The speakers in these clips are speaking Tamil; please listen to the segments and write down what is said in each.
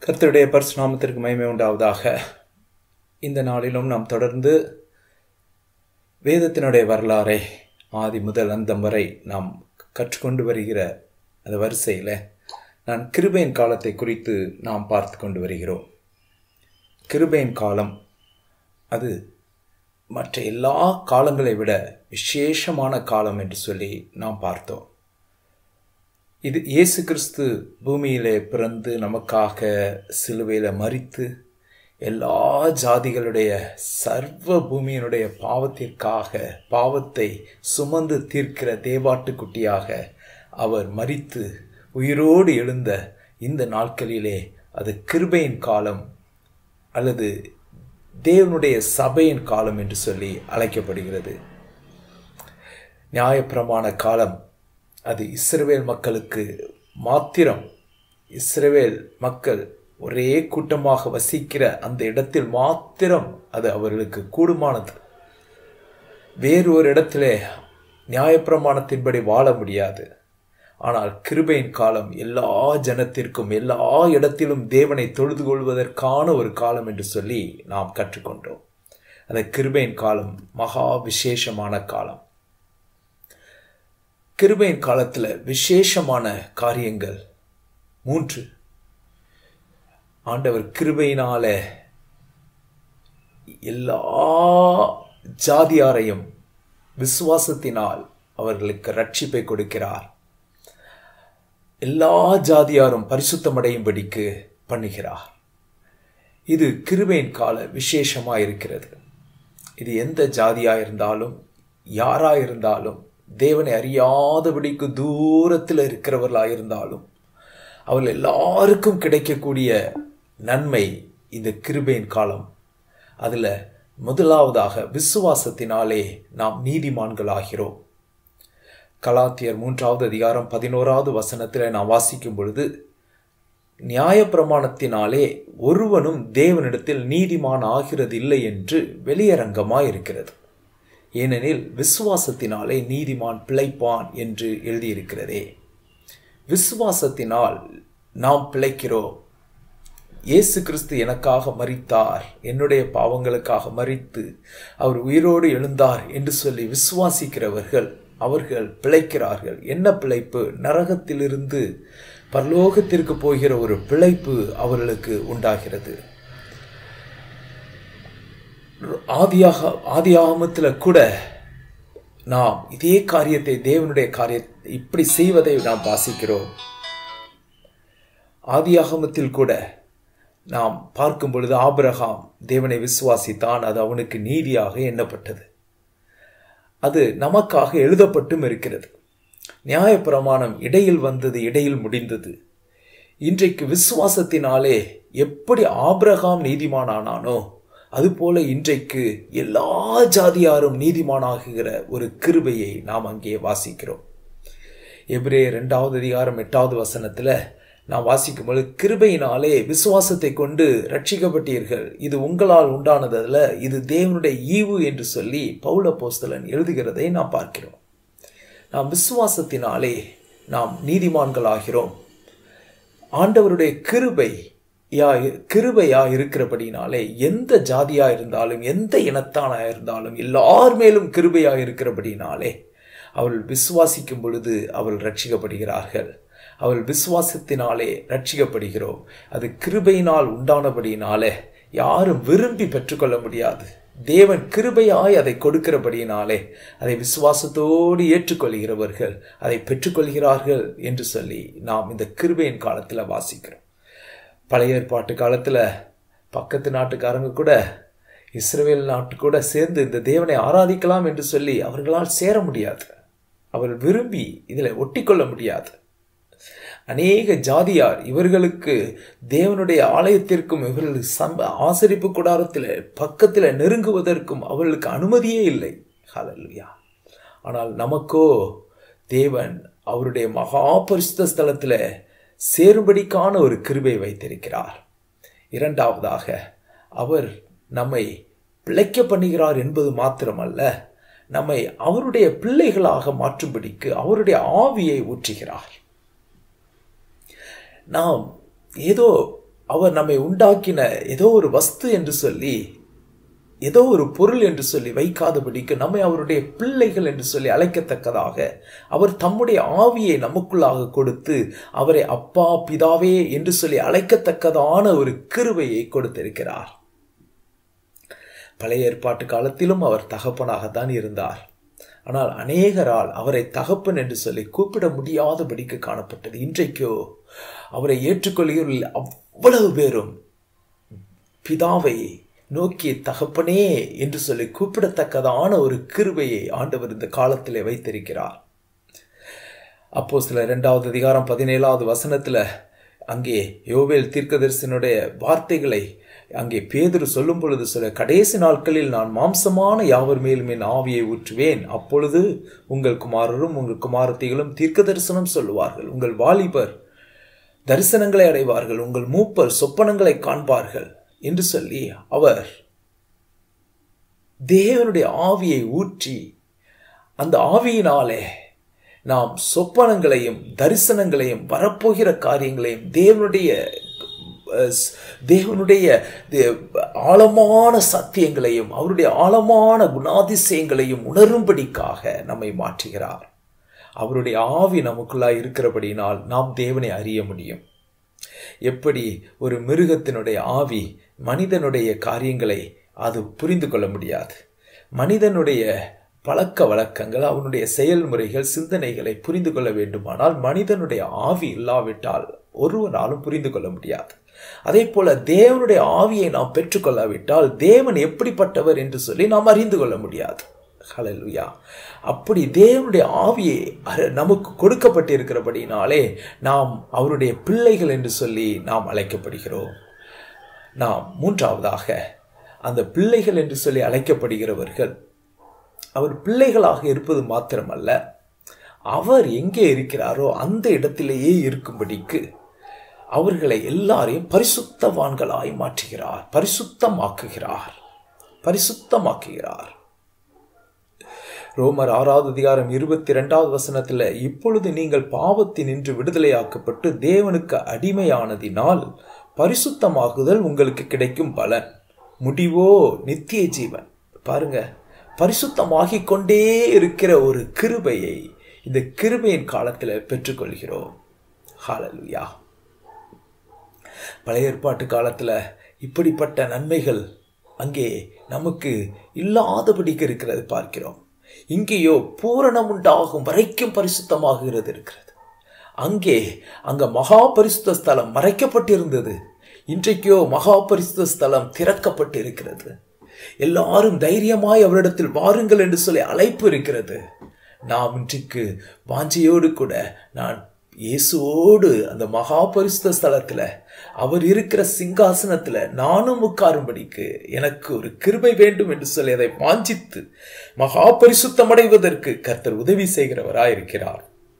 கர்த்தருடைய பரிசுநாமத்திற்கு மகிமை உண்டாவதாக இந்த நாளிலும் நாம் தொடர்ந்து வேதத்தினுடைய வரலாறை ஆதி முதல் அந்தம் வரை நாம் கற்றுக்கொண்டு வருகிற அந்த வரிசையில் நான் கிருபையின் காலத்தை குறித்து நாம் பார்த்து கொண்டு வருகிறோம் கிருபையின் காலம் அது மற்ற எல்லா காலங்களை விட விசேஷமான காலம் என்று சொல்லி நாம் பார்த்தோம் இது இயேசு கிறிஸ்து பூமியிலே பிறந்து நமக்காக சிலுவையில் மறித்து எல்லா ஜாதிகளுடைய சர்வ பூமியினுடைய பாவத்திற்காக பாவத்தை சுமந்து தீர்க்கிற தேவாட்டுக்குட்டியாக அவர் மறித்து உயிரோடு எழுந்த இந்த நாட்களிலே அது கிருபையின் காலம் அல்லது தேவனுடைய சபையின் காலம் என்று சொல்லி அழைக்கப்படுகிறது நியாயப்பிரமாண காலம் அது இஸ்ரவேல் மக்களுக்கு மாத்திரம் இஸ்ரவேல் மக்கள் ஒரே கூட்டமாக வசிக்கிற அந்த இடத்தில் மாத்திரம் அது அவர்களுக்கு கூடுமானது வேறு ஒரு இடத்திலே நியாயப்பிரமாணத்தின்படி வாழ முடியாது ஆனால் கிருபையின் காலம் எல்லா ஜனத்திற்கும் எல்லா இடத்திலும் தேவனை தொழுது கொள்வதற்கான ஒரு காலம் என்று சொல்லி நாம் கற்றுக்கொண்டோம் அந்த கிருபையின் காலம் மகா விசேஷமான காலம் கிருபையின் காலத்தில் விசேஷமான காரியங்கள் மூன்று ஆண்டவர் கிருபையினால எல்லா ஜாதியாரையும் விசுவாசத்தினால் அவர்களுக்கு ரட்சிப்பை கொடுக்கிறார் எல்லா ஜாதியாரும் பரிசுத்தமடையும்படிக்கு பண்ணுகிறார் இது கிருபையின் கால விசேஷமாக இருக்கிறது இது எந்த ஜாதியாக இருந்தாலும் யாராக இருந்தாலும் தேவனை அறியாதபடிக்கு தூரத்தில் இருக்கிறவர்களாக இருந்தாலும் அவர்கள் எல்லாருக்கும் கிடைக்கக்கூடிய நன்மை இந்த கிருபையின் காலம் அதில் முதலாவதாக விசுவாசத்தினாலே நாம் நீதிமான்கள் ஆகிறோம் கலாத்தியர் மூன்றாவது அதிகாரம் பதினோராவது வசனத்தில் நாம் வாசிக்கும் பொழுது நியாயப்பிரமாணத்தினாலே ஒருவனும் தேவனிடத்தில் நீதிமான் ஆகிறது இல்லை என்று வெளியரங்கமாய் இருக்கிறது ஏனெனில் விசுவாசத்தினாலே நீதிமான் பிழைப்பான் என்று எழுதியிருக்கிறதே விசுவாசத்தினால் நாம் பிழைக்கிறோம் இயேசு கிறிஸ்து எனக்காக மறித்தார் என்னுடைய பாவங்களுக்காக மறித்து அவர் உயிரோடு எழுந்தார் என்று சொல்லி விசுவாசிக்கிறவர்கள் அவர்கள் பிழைக்கிறார்கள் என்ன பிழைப்பு நரகத்திலிருந்து பரலோகத்திற்கு போகிற ஒரு பிழைப்பு அவர்களுக்கு உண்டாகிறது ஆதியாக ஆதி ஆகமத்தில் கூட நாம் இதே காரியத்தை தேவனுடைய காரியத்தை இப்படி செய்வதை நாம் வாசிக்கிறோம் ஆதியாகமத்தில் கூட நாம் பார்க்கும் பொழுது ஆபிரகாம் தேவனை விசுவாசித்தான் அது அவனுக்கு நீதியாக எண்ணப்பட்டது அது நமக்காக எழுதப்பட்டும் இருக்கிறது நியாயப்பிரமாணம் இடையில் வந்தது இடையில் முடிந்தது இன்றைக்கு விசுவாசத்தினாலே எப்படி ஆபிரகாம் நீதிமானானானோ அதுபோல இன்றைக்கு எல்லா ஜாதியாரும் நீதிமானாகுகிற ஒரு கிருபையை நாம் அங்கே வாசிக்கிறோம் எபிரே ரெண்டாவது அதிகாரம் எட்டாவது வசனத்தில் நாம் வாசிக்கும்போது கிருபையினாலே விசுவாசத்தை கொண்டு ரட்சிக்கப்பட்டீர்கள் இது உங்களால் உண்டானதில் இது தேவனுடைய ஈவு என்று சொல்லி பௌல போஸ்தலன் எழுதுகிறதை நாம் பார்க்கிறோம் நாம் விசுவாசத்தினாலே நாம் நீதிமான்கள் ஆகிறோம் ஆண்டவருடைய கிருபை யா கிருபையா இருக்கிறபடினாலே எந்த ஜாதியா இருந்தாலும் எந்த இனத்தானா இருந்தாலும் எல்லார் மேலும் கிருபையா இருக்கிறபடினாலே அவள் விசுவாசிக்கும் பொழுது அவள் ரட்சிக்கப்படுகிறார்கள் அவள் விசுவாசத்தினாலே ரட்சிக்கப்படுகிறோம் அது கிருபையினால் உண்டானபடினாலே யாரும் விரும்பி பெற்றுக்கொள்ள முடியாது தேவன் கிருபையாய் அதை கொடுக்கிறபடியினாலே அதை விசுவாசத்தோடு ஏற்றுக்கொள்கிறவர்கள் அதை பெற்றுக்கொள்கிறார்கள் என்று சொல்லி நாம் இந்த கிருபையின் காலத்தில் வாசிக்கிறோம் பழைய ஏற்பாட்டு காலத்தில் பக்கத்து நாட்டுக்காரங்க கூட இஸ்ரேல் நாட்டு கூட சேர்ந்து இந்த தேவனை ஆராதிக்கலாம் என்று சொல்லி அவர்களால் சேர முடியாது அவர்கள் விரும்பி இதில் ஒட்டிக்கொள்ள முடியாது அநேக ஜாதியார் இவர்களுக்கு தேவனுடைய ஆலயத்திற்கும் இவர்கள் சம்ப ஆசரிப்பு கூடாரத்தில் பக்கத்தில் நெருங்குவதற்கும் அவர்களுக்கு அனுமதியே இல்லை ஹலல்லுயா ஆனால் நமக்கோ தேவன் அவருடைய மகா பரிசுத்த ஸ்தலத்தில் சேரும்படிக்கான ஒரு கிருபை வைத்திருக்கிறார் இரண்டாவதாக அவர் நம்மை பிழைக்க பண்ணுகிறார் என்பது மாத்திரமல்ல நம்மை அவருடைய பிள்ளைகளாக மாற்றும்படிக்கு அவருடைய ஆவியை ஊற்றுகிறார் நாம் ஏதோ அவர் நம்மை உண்டாக்கின ஏதோ ஒரு வஸ்து என்று சொல்லி ஏதோ ஒரு பொருள் என்று சொல்லி வைக்காதபடிக்கு நம்மை அவருடைய பிள்ளைகள் என்று சொல்லி அழைக்கத்தக்கதாக அவர் தம்முடைய ஆவியை நமக்குள்ளாக கொடுத்து அவரை அப்பா பிதாவே என்று சொல்லி அழைக்கத்தக்கதான ஒரு கிருவையை கொடுத்திருக்கிறார் பழைய ஏற்பாட்டு காலத்திலும் அவர் தகப்பனாகத்தான் இருந்தார் ஆனால் அநேகரால் அவரை தகப்பன் என்று சொல்லி கூப்பிட முடியாதபடிக்கு காணப்பட்டது இன்றைக்கோ அவரை ஏற்றுக்கொள்கிறவர்கள் அவ்வளவு பேரும் பிதாவை நோக்கி தகப்பனே என்று சொல்லி கூப்பிடத்தக்கதான ஒரு கிருபையை ஆண்டவர் இந்த காலத்திலே வைத்திருக்கிறார் அப்போ சில இரண்டாவது அதிகாரம் பதினேழாவது வசனத்துல அங்கே யோவேல் தீர்க்கதரிசனுடைய வார்த்தைகளை அங்கே பேதுரு சொல்லும் பொழுது சில கடைசி நாட்களில் நான் மாம்சமான யாவர் மேலும் என் ஆவியை ஊற்றுவேன் அப்பொழுது உங்கள் குமாரரும் உங்கள் குமாரத்திகளும் தீர்க்க தரிசனம் சொல்லுவார்கள் உங்கள் வாலிபர் தரிசனங்களை அடைவார்கள் உங்கள் மூப்பர் சொப்பனங்களை காண்பார்கள் என்று சொல்லி அவர் தேவனுடைய ஆவியை ஊற்றி அந்த ஆவியினாலே நாம் சொப்பனங்களையும் தரிசனங்களையும் வரப்போகிற காரியங்களையும் தேவனுடைய தேவனுடைய ஆழமான சத்தியங்களையும் அவருடைய ஆழமான குணாதிசயங்களையும் உணரும்படிக்காக நம்மை மாற்றுகிறார் அவருடைய ஆவி நமக்குள்ளாய் இருக்கிறபடினால் நாம் தேவனை அறிய முடியும் எப்படி ஒரு மிருகத்தினுடைய ஆவி மனிதனுடைய காரியங்களை அது புரிந்து கொள்ள முடியாது மனிதனுடைய பழக்க வழக்கங்கள் அவனுடைய செயல்முறைகள் சிந்தனைகளை புரிந்து கொள்ள வேண்டுமானால் மனிதனுடைய ஆவி இல்லாவிட்டால் ஒருவனாலும் புரிந்து கொள்ள முடியாது அதே போல தேவனுடைய ஆவியை நாம் பெற்றுக்கொள்ளாவிட்டால் தேவன் எப்படிப்பட்டவர் என்று சொல்லி நாம் அறிந்து கொள்ள முடியாது ஹலலுயா அப்படி தேவனுடைய ஆவியை நமக்கு கொடுக்கப்பட்டிருக்கிறபடினாலே நாம் அவருடைய பிள்ளைகள் என்று சொல்லி நாம் அழைக்கப்படுகிறோம் நாம் மூன்றாவதாக அந்த பிள்ளைகள் என்று சொல்லி அழைக்கப்படுகிறவர்கள் அவர் பிள்ளைகளாக இருப்பது மாத்திரமல்ல அவர் எங்கே இருக்கிறாரோ அந்த இடத்திலேயே இருக்கும்படிக்கு அவர்களை எல்லாரையும் பரிசுத்தவான்களாய் மாற்றுகிறார் பரிசுத்தமாக்குகிறார் பரிசுத்தமாக்குகிறார் ரோமர் ஆறாவது அதிகாரம் இருபத்தி இரண்டாவது வசனத்தில் இப்பொழுது நீங்கள் பாவத்தின் நின்று விடுதலையாக்கப்பட்டு தேவனுக்கு அடிமையானதினால் பரிசுத்தமாகுதல் உங்களுக்கு கிடைக்கும் பலன் முடிவோ நித்திய ஜீவன் பாருங்க பரிசுத்தமாகி கொண்டே இருக்கிற ஒரு கிருபையை இந்த கிருபையின் காலத்தில் பெற்றுக்கொள்கிறோம் ஹாலலுயா பழைய ஏற்பாட்டு காலத்தில் இப்படிப்பட்ட நன்மைகள் அங்கே நமக்கு இல்லாதபடிக்கு இருக்கிறது பார்க்கிறோம் இங்கேயோ பூரணம் உண்டாகும் வரைக்கும் பரிசுத்தமாகிறது இருக்கிறது அங்கே அங்க மகா பரிசுத்த ஸ்தலம் மறைக்கப்பட்டிருந்தது இன்றைக்கோ மகா பரிசுத்த ஸ்தலம் திறக்கப்பட்டு இருக்கிறது எல்லாரும் தைரியமாய் அவரிடத்தில் வாருங்கள் என்று சொல்லி அழைப்பு இருக்கிறது நாம் இன்றைக்கு வாஞ்சையோடு கூட நான் இயேசுவோடு அந்த மகா பரிசுத்த ஸ்தலத்துல அவர் இருக்கிற சிங்காசனத்துல நானும் உட்காரும்படிக்கு எனக்கு ஒரு கிருபை வேண்டும் என்று சொல்லி அதை வாஞ்சித்து மகா பரிசுத்தம் அடைவதற்கு கர்த்தர் உதவி செய்கிறவராயிருக்கிறார்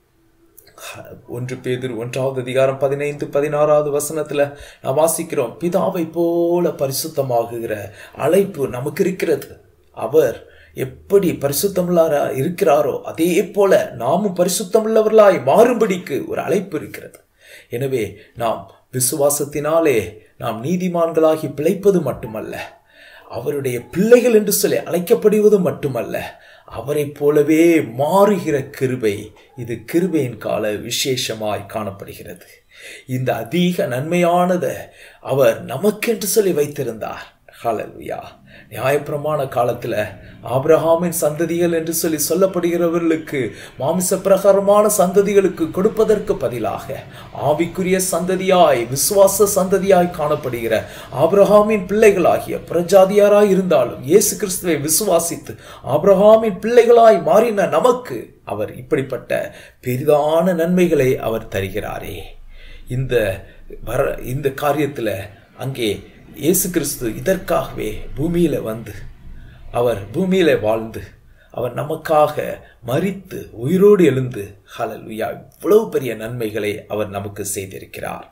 ஒன்று பேதர் ஒன்றாவது அதிகாரம் பதினைந்து பதினாறாவது வசனத்துல நான் வாசிக்கிறோம் பிதாவை போல பரிசுத்தமாகுகிற அழைப்பு நமக்கு இருக்கிறது அவர் எப்படி பரிசுத்தமுள்ளாரா இருக்கிறாரோ அதே போல நாமும் பரிசுத்தமுள்ளவர்களாய் மாறும்படிக்கு ஒரு அழைப்பு இருக்கிறது எனவே நாம் விசுவாசத்தினாலே நாம் நீதிமான்களாகி பிழைப்பது மட்டுமல்ல அவருடைய பிள்ளைகள் என்று சொல்லி அழைக்கப்படுவது மட்டுமல்ல அவரை போலவே மாறுகிற கிருபை இது கிருபையின் கால விசேஷமாய் காணப்படுகிறது இந்த அதிக நன்மையானதை அவர் நமக்கென்று சொல்லி வைத்திருந்தார் ஹalleluya நியாயப்பிரமாண காலத்தில் ஆபிரஹாமின் சந்ததிகள் என்று சொல்லி சொல்லப்படுகிறவர்களுக்கு மாமிச பிரகாரமான சந்ததிகளுக்கு கொடுப்பதற்கு பதிலாக ஆவிக்குரிய சந்ததியாய் விசுவாச சந்ததியாய் காணப்படுகிற ஆபிரஹாமின் பிள்ளைகளாகிய பிரஜாதியாராய் இருந்தாலும் இயேசு கிறிஸ்துவை விசுவாசித்து ஆபிரஹாமின் பிள்ளைகளாய் மாறின நமக்கு அவர் இப்படிப்பட்ட பெரிதான நன்மைகளை அவர் தருகிறாரே இந்த வர இந்த காரியத்தில் அங்கே இயேசு கிறிஸ்து இதற்காகவே பூமியில வந்து அவர் பூமியில வாழ்ந்து அவர் நமக்காக மறித்து உயிரோடு எழுந்து ஹலலுயா இவ்வளவு பெரிய நன்மைகளை அவர் நமக்கு செய்திருக்கிறார்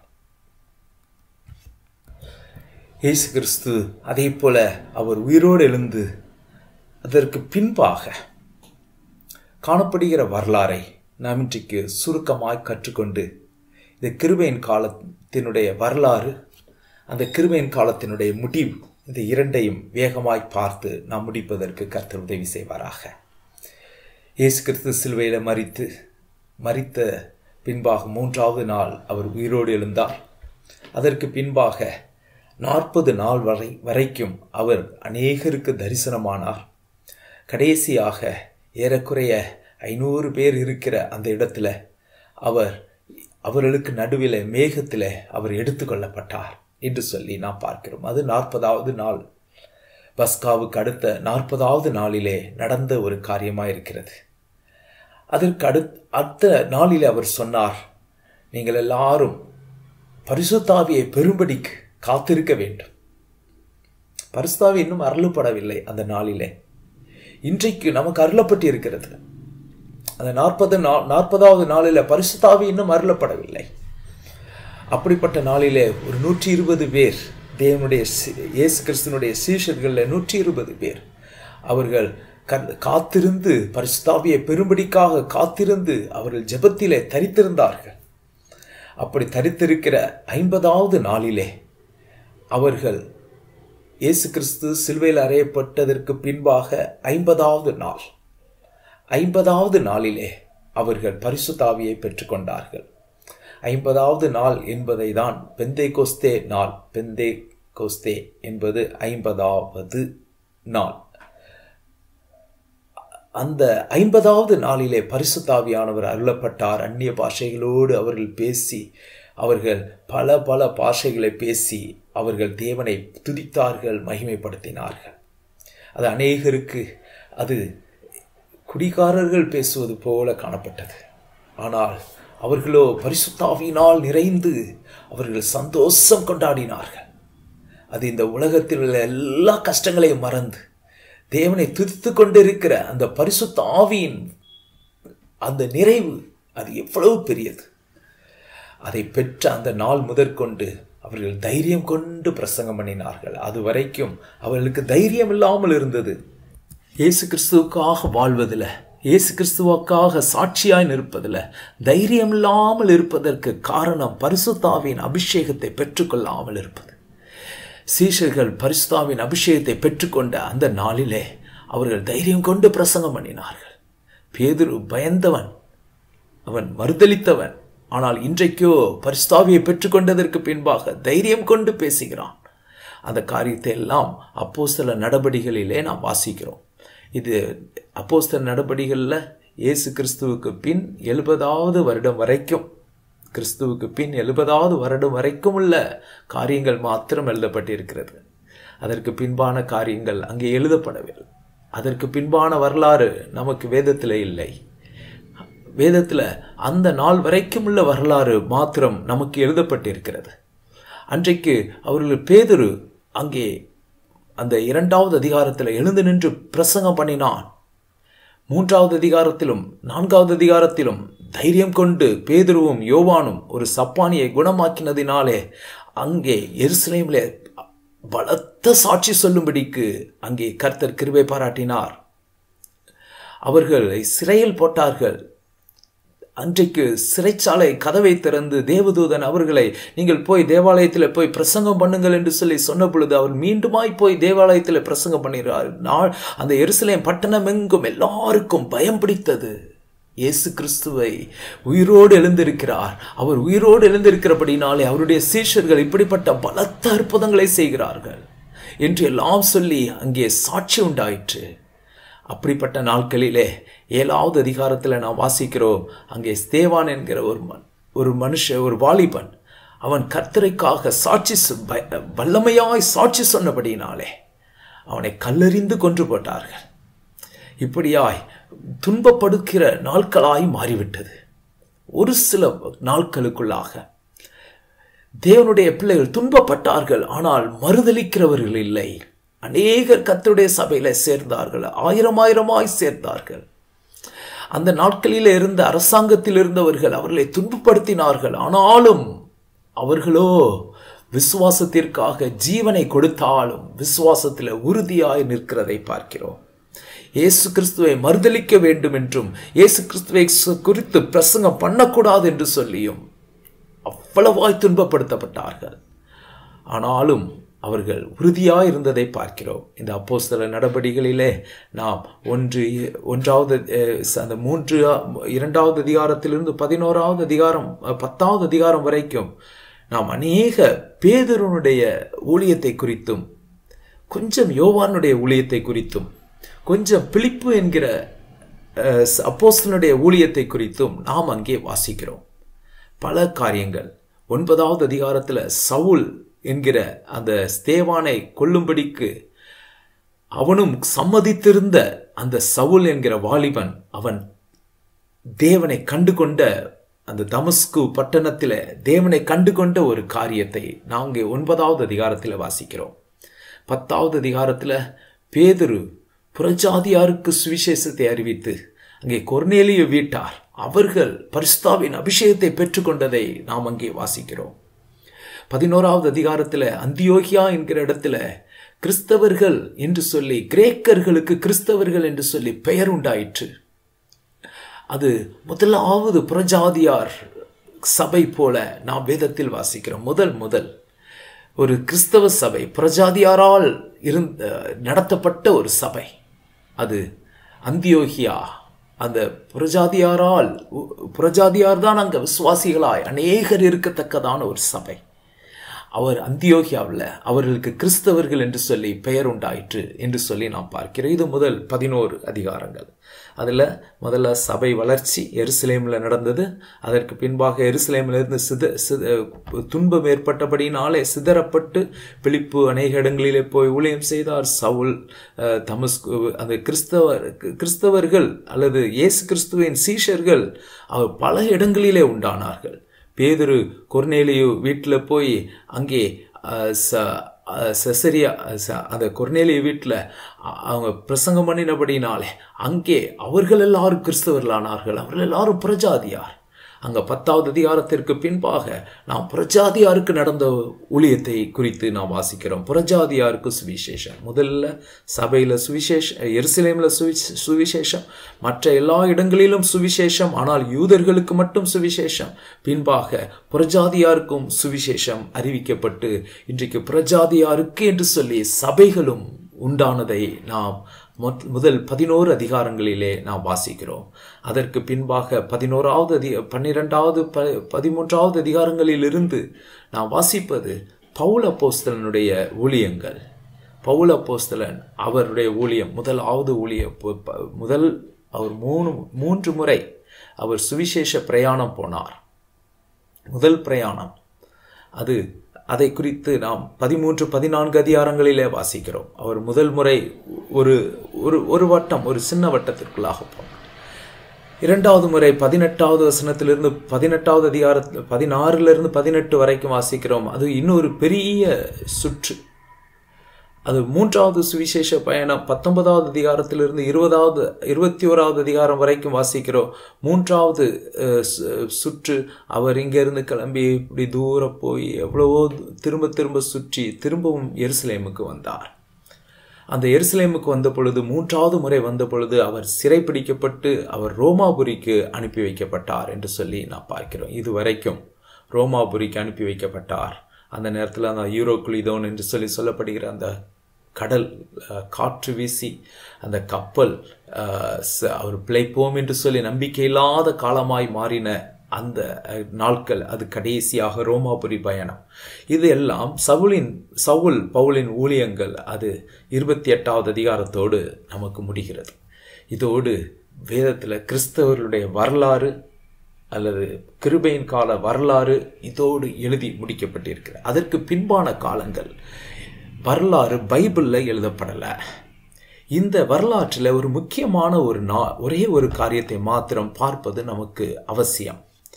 இயேசு கிறிஸ்து அதே போல அவர் உயிரோடு எழுந்து அதற்கு பின்பாக காணப்படுகிற வரலாறை நாம் இன்றைக்கு சுருக்கமாய் கற்றுக்கொண்டு இந்த கிருபையின் காலத்தினுடைய வரலாறு அந்த கிருபையின் காலத்தினுடைய முடிவு இந்த இரண்டையும் வேகமாய் பார்த்து நாம் முடிப்பதற்கு கர்த்தர் உதவி செய்வாராக இயேசு கிறிஸ்து சிலுவையில் மறித்து மறித்த பின்பாக மூன்றாவது நாள் அவர் உயிரோடு எழுந்தார் அதற்கு பின்பாக நாற்பது நாள் வரை வரைக்கும் அவர் அநேகருக்கு தரிசனமானார் கடைசியாக ஏறக்குறைய ஐநூறு பேர் இருக்கிற அந்த இடத்துல அவர் அவர்களுக்கு நடுவில் மேகத்தில் அவர் எடுத்துக்கொள்ளப்பட்டார் என்று சொல்லி நாம் பார்க்கிறோம் அது நாற்பதாவது நாள் பஸ்காவுக்கு அடுத்த நாற்பதாவது நாளிலே நடந்த ஒரு காரியமாக இருக்கிறது அதற்கு அடு அடுத்த நாளில் அவர் சொன்னார் நீங்கள் எல்லாரும் பரிசுத்தாவியை பெரும்படிக்கு காத்திருக்க வேண்டும் பரிசுத்தாவி இன்னும் அருளப்படவில்லை அந்த நாளிலே இன்றைக்கு நமக்கு அருளப்பட்டு இருக்கிறது அந்த நாற்பது நா நாற்பதாவது நாளில் பரிசுத்தாவி இன்னும் அருளப்படவில்லை அப்படிப்பட்ட நாளிலே ஒரு நூற்றி இருபது பேர் தேவனுடைய இயேசு கிறிஸ்தனுடைய சீஷர்களில் நூற்றி இருபது பேர் அவர்கள் காத்திருந்து பரிசுத்தாவியை பெரும்படிக்காக காத்திருந்து அவர்கள் ஜெபத்திலே தரித்திருந்தார்கள் அப்படி தரித்திருக்கிற ஐம்பதாவது நாளிலே அவர்கள் இயேசு கிறிஸ்து சிலுவையில் அறையப்பட்டதற்கு பின்பாக ஐம்பதாவது நாள் ஐம்பதாவது நாளிலே அவர்கள் பரிசுத்தாவியை பெற்றுக்கொண்டார்கள் ஐம்பதாவது நாள் என்பதை தான் பெந்தே கோஸ்தே நாள் பெந்தே கோஸ்தே என்பது ஐம்பதாவது நாள் அந்த ஐம்பதாவது நாளிலே பரிசுத்தாவியானவர் அருளப்பட்டார் அந்நிய பாஷைகளோடு அவர்கள் பேசி அவர்கள் பல பல பாஷைகளை பேசி அவர்கள் தேவனை துதித்தார்கள் மகிமைப்படுத்தினார்கள் அது அநேகருக்கு அது குடிகாரர்கள் பேசுவது போல காணப்பட்டது ஆனால் அவர்களோ பரிசுத்தாவியினால் நிறைந்து அவர்கள் சந்தோஷம் கொண்டாடினார்கள் அது இந்த உலகத்தில் உள்ள எல்லா கஷ்டங்களையும் மறந்து தேவனை துதித்து கொண்டிருக்கிற அந்த பரிசுத்த ஆவியின் அந்த நிறைவு அது எவ்வளவு பெரியது அதை பெற்ற அந்த நாள் முதற்கொண்டு அவர்கள் தைரியம் கொண்டு பிரசங்கம் பண்ணினார்கள் அது வரைக்கும் அவர்களுக்கு தைரியம் இல்லாமல் இருந்தது இயேசு கிறிஸ்துவுக்காக வாழ்வதில் இயேசு கிறிஸ்துவுக்காக சாட்சியாய் நிற்பதில் தைரியம் இல்லாமல் இருப்பதற்கு காரணம் பரிசுத்தாவின் அபிஷேகத்தை பெற்றுக்கொள்ளாமல் இருப்பது சீஷர்கள் பரிசுத்தாவின் அபிஷேகத்தை பெற்றுக்கொண்ட அந்த நாளிலே அவர்கள் தைரியம் கொண்டு பிரசங்கம் பண்ணினார்கள் பேதுரு பயந்தவன் அவன் மறுதளித்தவன் ஆனால் இன்றைக்கோ பரிசுத்தாவியை பெற்றுக்கொண்டதற்கு பின்பாக தைரியம் கொண்டு பேசுகிறான் அந்த காரியத்தை எல்லாம் அப்போஸ்தல நடபடிகளிலே நாம் வாசிக்கிறோம் இது அப்போஸ்தல நடபடிகளில் இயேசு கிறிஸ்துவுக்கு பின் எழுபதாவது வருடம் வரைக்கும் கிறிஸ்துவுக்கு பின் எழுபதாவது வருடம் வரைக்கும் உள்ள காரியங்கள் மாத்திரம் எழுதப்பட்டிருக்கிறது அதற்கு பின்பான காரியங்கள் அங்கே எழுதப்படவில்லை அதற்கு பின்பான வரலாறு நமக்கு வேதத்தில் இல்லை வேதத்தில் அந்த நாள் வரைக்கும் உள்ள வரலாறு மாத்திரம் நமக்கு எழுதப்பட்டிருக்கிறது அன்றைக்கு அவர்கள் பேதுரு அங்கே அந்த இரண்டாவது அதிகாரத்தில் எழுந்து நின்று பிரசங்கம் பண்ணினான் மூன்றாவது அதிகாரத்திலும் நான்காவது அதிகாரத்திலும் தைரியம் கொண்டு பேதுருவும் யோவானும் ஒரு சப்பானியை குணமாக்கினதினாலே அங்கே எருசலேமிலே பலத்த சாட்சி சொல்லும்படிக்கு அங்கே கர்த்தர் கிருபை பாராட்டினார் அவர்களை சிறையில் போட்டார்கள் அன்றைக்கு சிறைச்சாலை கதவை திறந்து தேவதூதன் அவர்களை நீங்கள் போய் தேவாலயத்தில் போய் பிரசங்கம் பண்ணுங்கள் என்று சொல்லி சொன்ன பொழுது அவர் மீண்டுமாய் போய் தேவாலயத்தில் பிரசங்கம் பண்ணிடுறார் நாள் அந்த எருசலேம் பட்டணம் எங்கும் எல்லாருக்கும் பயம் பிடித்தது இயேசு கிறிஸ்துவை உயிரோடு எழுந்திருக்கிறார் அவர் உயிரோடு எழுந்திருக்கிறபடினாலே அவருடைய சீஷர்கள் இப்படிப்பட்ட பலத்த அற்புதங்களை செய்கிறார்கள் என்று எல்லாம் சொல்லி அங்கே சாட்சி உண்டாயிற்று அப்படிப்பட்ட நாட்களிலே ஏழாவது அதிகாரத்தில் நாம் வாசிக்கிறோம் அங்கே ஸ்தேவான் என்கிற ஒரு மண் ஒரு மனுஷ ஒரு வாலிபன் அவன் கர்த்தரைக்காக சாட்சி வல்லமையாய் சாட்சி சொன்னபடினாலே அவனை கல்லறிந்து கொன்று போட்டார்கள் இப்படியாய் துன்பப்படுகிற நாட்களாய் மாறிவிட்டது ஒரு சில நாட்களுக்குள்ளாக தேவனுடைய பிள்ளைகள் துன்பப்பட்டார்கள் ஆனால் மறுதளிக்கிறவர்கள் இல்லை அநேகர் கத்தருடைய சபையில சேர்ந்தார்கள் ஆயிரம் ஆயிரமாய் சேர்ந்தார்கள் அந்த நாட்களில் இருந்த அரசாங்கத்தில் இருந்தவர்கள் அவர்களை துன்பப்படுத்தினார்கள் ஆனாலும் அவர்களோ விசுவாசத்திற்காக ஜீவனை கொடுத்தாலும் விசுவாசத்தில் உறுதியாய் நிற்கிறதை பார்க்கிறோம் இயேசு கிறிஸ்துவை மறுதளிக்க வேண்டும் என்றும் இயேசு கிறிஸ்துவை குறித்து பிரசங்கம் பண்ணக்கூடாது என்று சொல்லியும் அவ்வளவாய் துன்பப்படுத்தப்பட்டார்கள் ஆனாலும் அவர்கள் உறுதியாக இருந்ததை பார்க்கிறோம் இந்த அப்போஸ்தல நடவடிக்கைகளிலே நாம் ஒன்று ஒன்றாவது அஹ், அந்த மூன்று இரண்டாவது அதிகாரத்திலிருந்து பதினோராவது அதிகாரம் அஹ், பத்தாவது அதிகாரம் வரைக்கும் நாம் அநேக பேதருனுடைய ஊழியத்தை குறித்தும் கொஞ்சம் யோவானுடைய ஊழியத்தை குறித்தும் கொஞ்சம் பிலிப்பு என்கிற அஹ், அப்போஸ்தலனுடைய ஊழியத்தை குறித்தும் நாம் அங்கே வாசிக்கிறோம் பல காரியங்கள் ஒன்பதாவது அதிகாரத்தில் சவுல் என்கிற அந்த ஸ்தேவானை கொல்லும்படிக்கு அவனும் சம்மதித்திருந்த அந்த சவுல் என்கிற வாலிபன் அவன் தேவனை கண்டு கொண்ட அந்த தமஸ்கு பட்டணத்தில் தேவனை கண்டு கொண்ட ஒரு காரியத்தை நாங்கள் ஒன்பதாவது அதிகாரத்தில் வாசிக்கிறோம் பத்தாவது அதிகாரத்தில் பேதுரு புறஜாதியாருக்கு சுவிசேஷத்தை அறிவித்து அங்கே கொர்நேலிய வீட்டார் அவர்கள் பரிஸ்தாவின் அபிஷேகத்தை பெற்றுக்கொண்டதை நாம் அங்கே வாசிக்கிறோம் பதினோராவது அதிகாரத்தில் அந்தியோகியா என்கிற இடத்துல கிறிஸ்தவர்கள் என்று சொல்லி கிரேக்கர்களுக்கு கிறிஸ்தவர்கள் என்று சொல்லி பெயர் உண்டாயிற்று அது முதலாவது புறஜாதியார் சபை போல நாம் வேதத்தில் வாசிக்கிறோம் முதல் முதல் ஒரு கிறிஸ்தவ சபை புறஜாதியாரால் இருந்த நடத்தப்பட்ட ஒரு சபை அது அந்தியோகியா அந்த புறஜாதியாரால் உ- புறஜாதியார் தான் அங்கே விசுவாசிகளாய் அநேகர் இருக்கத்தக்கதான ஒரு சபை அவர் அந்தியோகியாவில் அவர்களுக்கு கிறிஸ்தவர்கள் என்று சொல்லி பெயர் உண்டாயிற்று என்று சொல்லி நாம் பார்க்கிறோம் இது முதல் பதினோரு அதிகாரங்கள் அதில் முதல்ல சபை வளர்ச்சி எருசலேமில் நடந்தது அதற்கு பின்பாக எருசலேமிலிருந்து சித சித துன்பம் ஏற்பட்டபடினாலே சிதறப்பட்டு பிலிப்பு அநேக இடங்களிலே போய் ஊழியம் செய்தார் சவுல் அஹ், தமஸ்கு அந்த கிறிஸ்தவர் கிறிஸ்தவர்கள் அல்லது இயேசு கிறிஸ்துவின் சீஷர்கள் அவர் பல இடங்களிலே உண்டானார்கள் பேதுரு கொர்நேலியு வீட்டில் போய் அங்கே அஹ், ச அஹ், செசரியா ச- அந்த கொர்நேலியு வீட்டில் அவங்க பிரசங்கம் பண்ணினபடினாலே அங்கே அவர்கள் எல்லாரும் கிறிஸ்தவர்களானார்கள் அவர்கள் எல்லாரும் புறஜாதியார் அங்கே பத்தாவது அதிகாரத்திற்கு பின்பாக நாம் புறஜாதியாருக்கு நடந்த ஊழியத்தை குறித்து நாம் வாசிக்கிறோம் புறஜாதியாருக்கு சுவிசேஷம் முதல்ல சபையில் சுவிசேஷ எருசலேமில் சுவி சுவிசேஷம் மற்ற எல்லா இடங்களிலும் சுவிசேஷம் ஆனால் யூதர்களுக்கு மட்டும் சுவிசேஷம் பின்பாக புறஜாதியாருக்கும் சுவிசேஷம் அறிவிக்கப்பட்டு இன்றைக்கு புறஜாதியாருக்கு என்று சொல்லி சபைகளும் உண்டானதை நாம் மொத்- முதல் பதினோரு அதிகாரங்களிலே நாம் வாசிக்கிறோம் அதற்கு பின்பாக பதினோராவது அதி பன்னிரெண்டாவது ப பதிமூன்றாவது அதிகாரங்களிலிருந்து நாம் வாசிப்பது பவுல் அப்போஸ்தலனுடைய ஊழியங்கள் பவுல் அப்போஸ்தலன் அவருடைய ஊழியம் முதலாவது ஊழிய ப- ப- முதல் அவர் மூணு மூன்று முறை அவர் சுவிசேஷ பிரயாணம் போனார் முதல் பிரயாணம் அது அதை குறித்து நாம் பதிமூன்று பதினான்கு அதிகாரங்களிலே வாசிக்கிறோம் அவர் முதல் முறை ஒரு ஒரு ஒரு வட்டம் ஒரு சின்ன வட்டத்திற்குள்ளாக போனார் இரண்டாவது முறை பதினெட்டாவது வசனத்திலிருந்து பதினெட்டாவது அதிகாரத்தில் பதினாறுலேருந்து பதினெட்டு வரைக்கும் வாசிக்கிறோம் அது இன்னொரு பெரிய சுற்று அது மூன்றாவது சுவிசேஷ பயணம் பத்தொன்பதாவது அதிகாரத்திலிருந்து இருபதாவது இருபத்தி ஓராவது அதிகாரம் வரைக்கும் வாசிக்கிறோம் மூன்றாவது அஹ், சு- சுற்று அவர் இங்கிருந்து கிளம்பி இப்படி தூரம் போய் எவ்வளவோ திரும்ப திரும்ப சுற்றி திரும்பவும் எருசலேமுக்கு வந்தார் அந்த எருசலேமுக்கு வந்த பொழுது மூன்றாவது முறை வந்த பொழுது அவர் சிறைப்பிடிக்கப்பட்டு அவர் ரோமாபுரிக்கு அனுப்பி வைக்கப்பட்டார் என்று சொல்லி நான் பார்க்கிறோம் இதுவரைக்கும் ரோமாபுரிக்கு அனுப்பி வைக்கப்பட்டார் அந்த நேரத்தில் அந்த யூரோகுலிதோன் என்று சொல்லி சொல்லப்படுகிற அந்த கடல் அஹ், காற்று வீசி அந்த கப்பல் அஹ், ச- அவர் பிழைப்போம் என்று சொல்லி நம்பிக்கையில்லாத காலமாய் மாறின அந்த அஹ், நாட்கள் அது கடைசியாக ரோமாபுரி பயணம் இது எல்லாம் சவுலின் சவுல் பவுலின் ஊழியங்கள் அது இருபத்தி எட்டாவது அதிகாரத்தோடு நமக்கு முடிகிறது இதோடு வேதத்தில் கிறிஸ்தவர்களுடைய வரலாறு அல்லது கிருபையின் கால வரலாறு இதோடு எழுதி முடிக்கப்பட்டிருக்கிறது அதற்கு பின்பான காலங்கள் வரலாறு பைபிளில் எழுதப்படலை இந்த வரலாற்றில் ஒரு முக்கியமான ஒரு நா ஒரே ஒரு காரியத்தை மாத்திரம் பார்ப்பது நமக்கு அவசியம்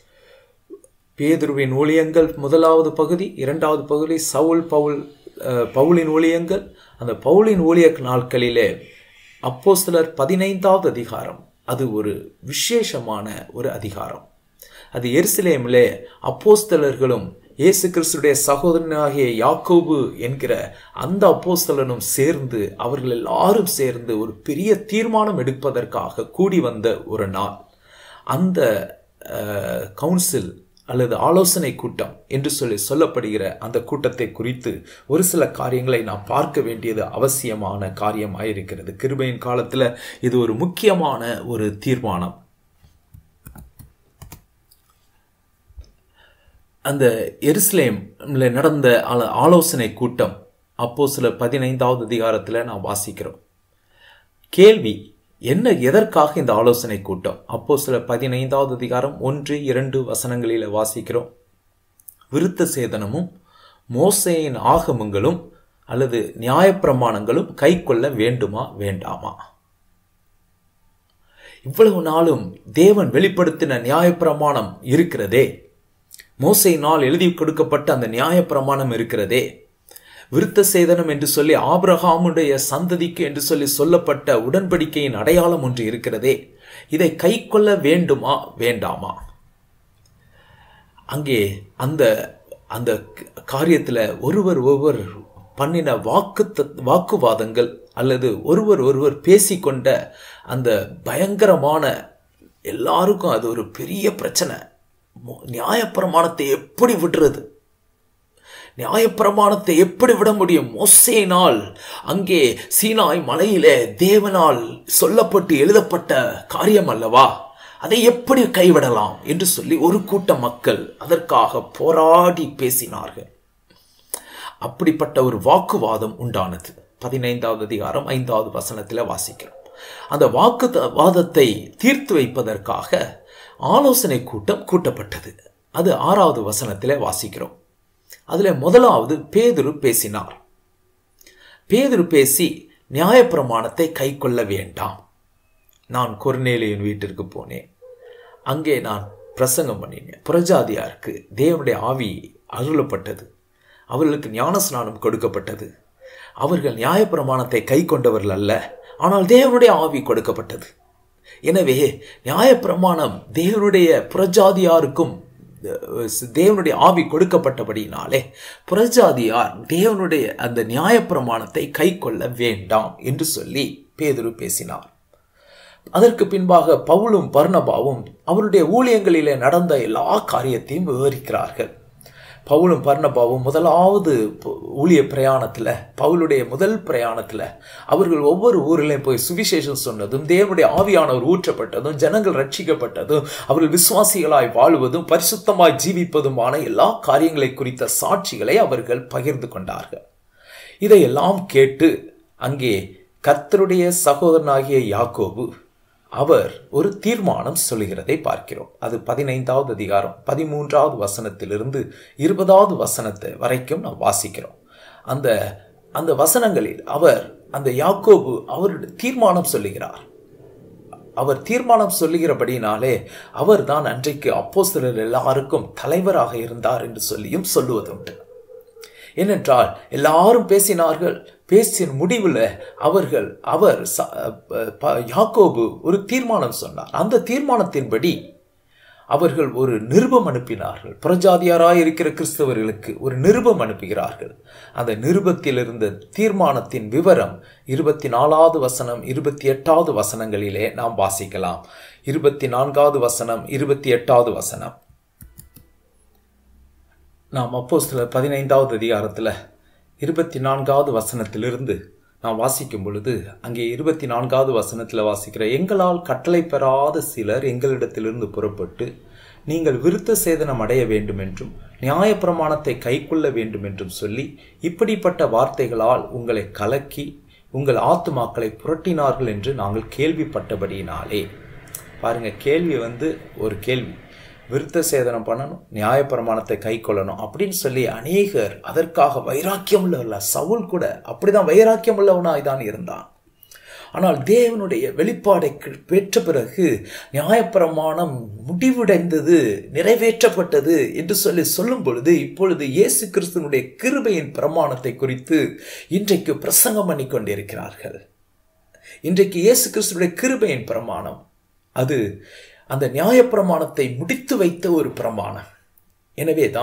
பேதுருவின் ஊழியங்கள் முதலாவது பகுதி இரண்டாவது பகுதி சவுல் பவுல் அஹ், பவுலின் ஊழியங்கள் அந்த பவுலின் ஊழிய நாட்களிலே அப்போஸ்தலர் பதினைந்தாவது அதிகாரம் அது ஒரு விசேஷமான ஒரு அதிகாரம் அது எருசலேமிலே அப்போஸ்தலர்களும் இயேசு கிறிஸ்துடைய சகோதரனாகிய யாக்கோபு என்கிற அந்த அப்போஸ்தலனும் சேர்ந்து அவர்கள் எல்லாரும் சேர்ந்து ஒரு பெரிய தீர்மானம் எடுப்பதற்காக கூடி வந்த ஒரு நாள் அந்த கவுன்சில் அல்லது ஆலோசனை கூட்டம் என்று சொல்லி சொல்லப்படுகிற அந்த கூட்டத்தை குறித்து ஒரு சில காரியங்களை நாம் பார்க்க வேண்டியது அவசியமான காரியமாயிருக்கிறது கிருபையின் காலத்தில் இது ஒரு முக்கியமான ஒரு தீர்மானம் அந்த எருசலேம்ல நடந்த ஆல- ஆலோசனை கூட்டம் அப்போ சில பதினைந்தாவது அதிகாரத்தில் நாம் வாசிக்கிறோம் கேள்வி என்ன எதற்காக இந்த ஆலோசனை கூட்டம் அப்போ சில பதினைந்தாவது அதிகாரம் ஒன்று இரண்டு வசனங்களில் வாசிக்கிறோம் விருத்த சேதனமும் மோசேயின் ஆகமங்களும் அல்லது நியாயப்பிரமாணங்களும் கை கொள்ள வேண்டுமா வேண்டாமா இவ்வளவு நாளும் தேவன் வெளிப்படுத்தின நியாயப்பிரமாணம் இருக்கிறதே மோசையினால் எழுதி கொடுக்கப்பட்ட அந்த நியாயப்பிரமாணம் இருக்கிறதே விருத்த சேதனம் என்று சொல்லி ஆபிரகாமுடைய சந்ததிக்கு என்று சொல்லி சொல்லப்பட்ட உடன்படிக்கையின் அடையாளம் ஒன்று இருக்கிறதே இதை கை கொள்ள வேண்டுமா வேண்டாமா அங்கே அந்த அந்த காரியத்தில் ஒருவர் ஒருவர் பண்ணின வாக்கு வாக்குவாதங்கள் அல்லது ஒருவர் ஒருவர் பேசிக்கொண்ட அந்த பயங்கரமான எல்லாருக்கும் அது ஒரு பெரிய பிரச்சனை மோ- நியாயப்பிரமாணத்தை எப்படி விடுறது நியாயப்பிரமாணத்தை எப்படி விட முடியும் மோசேனால் அங்கே சீனாய் மலையிலே தேவனால் சொல்லப்பட்டு எழுதப்பட்ட காரியம் அல்லவா அதை எப்படி கைவிடலாம் என்று சொல்லி ஒரு கூட்ட மக்கள் அதற்காக போராடி பேசினார்கள் அப்படிப்பட்ட ஒரு வாக்குவாதம் உண்டானது பதினைந்தாவது அதிகாரம் ஐந்தாவது வசனத்தில் வாசிக்கிறோம் அந்த வாக்கு வாதத்தை தீர்த்து வைப்பதற்காக ஆலோசனை கூட்டம் கூட்டப்பட்டது அது ஆறாவது வசனத்தில் வாசிக்கிறோம் அதில் முதலாவது பேதுரு பேசினார் பேதுரு பேசி நியாயப்பிரமாணத்தை கை கொள்ள வேண்டாம் நான் கொர்நேலியின் வீட்டிற்கு போனேன் அங்கே நான் பிரசங்கம் பண்ணினேன் புரஜாதியாருக்கு தேவனுடைய ஆவி அருளப்பட்டது அவர்களுக்கு ஞானஸ்நானம் கொடுக்கப்பட்டது அவர்கள் நியாயப்பிரமாணத்தை கை கொண்டவர்கள் அல்ல ஆனால் தேவனுடைய ஆவி கொடுக்கப்பட்டது எனவே நியாயப்பிரமாணம் தேவனுடைய புறஜாதியாருக்கும் அஹ், தேவனுடைய ஆவி கொடுக்கப்பட்டபடியினாலே புறஜாதியார் தேவனுடைய அந்த நியாயப்பிரமாணத்தை கை கொள்ள வேண்டாம் என்று சொல்லி பேதுரு பேசினார் அதற்கு பின்பாக பவுலும் பர்ணபாவும் அவருடைய ஊழியங்களிலே நடந்த எல்லா காரியத்தையும் விவரிக்கிறார்கள் பவுலும் பர்ணபாவும் முதலாவது ப- ஊழிய பிரயாணத்தில் பவுலுடைய முதல் பிரயாணத்தில் அவர்கள் ஒவ்வொரு ஊரிலையும் போய் சுவிசேஷம் சொன்னதும் தேவனுடைய ஆவியானவர் ஊற்றப்பட்டதும் ஜனங்கள் ரட்சிக்கப்பட்டதும் அவர்கள் விசுவாசிகளாய் வாழுவதும் பரிசுத்தமாய் ஜீவிப்பதுமான எல்லா காரியங்களை குறித்த சாட்சிகளை அவர்கள் பகிர்ந்து கொண்டார்கள் இதையெல்லாம் கேட்டு அங்கே கர்த்தருடைய சகோதரனாகிய யாக்கோபு அவர் ஒரு தீர்மானம் சொல்லுகிறதை பார்க்கிறோம் அது பதினைந்தாவது அதிகாரம் பதிமூன்றாவது வசனத்திலிருந்து இருபதாவது வசனத்தை வரைக்கும் நாம் வாசிக்கிறோம் அந்த அந்த வசனங்களில் அவர் அந்த யாக்கோபு அவருடைய தீர்மானம் சொல்லுகிறார் அவர் தீர்மானம் சொல்லுகிறபடினாலே அவர் தான் அன்றைக்கு அப்போஸ்தலர் எல்லாருக்கும் தலைவராக இருந்தார் என்று சொல்லியும் சொல்லுவதுண்டு ஏனென்றால் எல்லாரும் பேசினார்கள் பேசின் முடிவில் அவர்கள் அவர் ச- ப- யாக்கோபு ஒரு தீர்மானம் சொன்னார் அந்த தீர்மானத்தின்படி அவர்கள் ஒரு நிருபம் அனுப்பினார்கள் புறஜாதியாராய் இருக்கிற கிறிஸ்தவர்களுக்கு ஒரு நிருபம் அனுப்புகிறார்கள் அந்த நிருபத்தில் இருந்த தீர்மானத்தின் விவரம் இருபத்தி நாலாவது வசனம் இருபத்தி எட்டாவது வசனங்களிலே நாம் வாசிக்கலாம் இருபத்தி நான்காவது வசனம் இருபத்தி எட்டாவது வசனம் நாம் அப்போ சில பதினைந்தாவது அதிகாரத்தில் இருபத்தி நான்காவது வசனத்திலிருந்து நாம் வாசிக்கும் பொழுது அங்கே இருபத்தி நான்காவது வசனத்தில் வாசிக்கிற எங்களால் கட்டளை பெறாத சிலர் எங்களிடத்திலிருந்து புறப்பட்டு நீங்கள் விருத்த சேதனம் அடைய வேண்டும் என்றும் நியாயப்பிரமாணத்தை கைக்கொள்ள வேண்டும் என்றும் சொல்லி இப்படிப்பட்ட வார்த்தைகளால் உங்களை கலக்கி உங்கள் ஆத்துமாக்களை புரட்டினார்கள் என்று நாங்கள் கேள்விப்பட்டபடியினாலே பாருங்க கேள்வி வந்து ஒரு கேள்வி விருத்த சேதனம் பண்ணணும் நியாயப்பிரமாணத்தை கை கொள்ளணும் அப்படின்னு சொல்லி அநேகர் அதற்காக வைராக்கியம் உள்ளவர்கள சவுல் கூட அப்படிதான் வைராக்கியம் உள்ளவனாய் தான் இருந்தான் ஆனால் தேவனுடைய வெளிப்பாடை கி- பெற்ற பிறகு நியாயப்பிரமாணம் முடிவடைந்தது நிறைவேற்றப்பட்டது என்று சொல்லி சொல்லும் பொழுது இப்பொழுது இயேசு கிறிஸ்துவனுடைய கிருபையின் பிரமாணத்தை குறித்து இன்றைக்கு பிரசங்கம் பண்ணி கொண்டிருக்கிறார்கள் இன்றைக்கு இயேசு கிறிஸ்துடைய கிருபையின் பிரமாணம் அது அந்த நியாயப்பிரமாணத்தை முடித்து வைத்த ஒரு பிரமாணம் எனவே தான்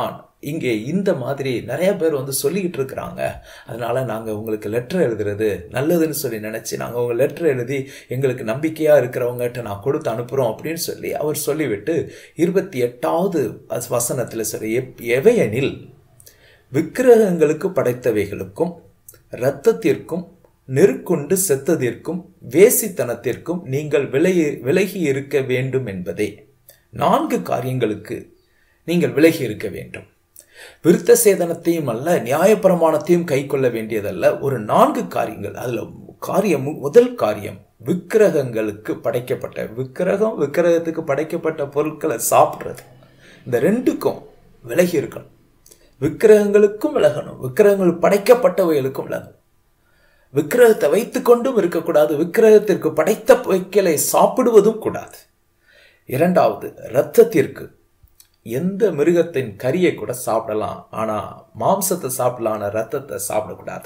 இங்கே இந்த மாதிரி நிறைய பேர் வந்து சொல்லிக்கிட்டு இருக்கிறாங்க அதனால நாங்கள் உங்களுக்கு லெட்டர் எழுதுறது நல்லதுன்னு சொல்லி நினச்சி நாங்கள் உங்கள் லெட்டர் எழுதி எங்களுக்கு நம்பிக்கையாக இருக்கிறவங்ககிட்ட நான் கொடுத்து அனுப்புகிறோம் அப்படின்னு சொல்லி அவர் சொல்லிவிட்டு இருபத்தி எட்டாவது வசனத்தில் சொல்லி எப் எவையெனில் விக்கிரகங்களுக்கு படைத்தவைகளுக்கும் இரத்தத்திற்கும் நெருக்குண்டு செத்ததிற்கும் வேசித்தனத்திற்கும் நீங்கள் விலகி விலகி இருக்க வேண்டும் என்பதே நான்கு காரியங்களுக்கு நீங்கள் விலகி இருக்க வேண்டும் விருத்த சேதனத்தையும் அல்ல நியாயப்பிரமாணத்தையும் கை கொள்ள வேண்டியதல்ல ஒரு நான்கு காரியங்கள் அதில் காரியம் முதல் காரியம் விக்கிரகங்களுக்கு படைக்கப்பட்ட விக்கிரகம் விக்கிரகத்துக்கு படைக்கப்பட்ட பொருட்களை சாப்பிட்றது இந்த ரெண்டுக்கும் விலகி இருக்கணும் விக்கிரகங்களுக்கும் விலகணும் விக்கிரகங்கள் படைக்கப்பட்டவைகளுக்கும் விலகணும் விக்கிரகத்தை வைத்துக்கொண்டும் இருக்கக்கூடாது விக்கிரகத்திற்கு படைத்த வைக்கலை சாப்பிடுவதும் கூடாது இரண்டாவது இரத்தத்திற்கு எந்த மிருகத்தின் கரியை கூட சாப்பிடலாம் ஆனால் மாம்சத்தை சாப்பிடலாம் ஆனால் ரத்தத்தை சாப்பிடக்கூடாது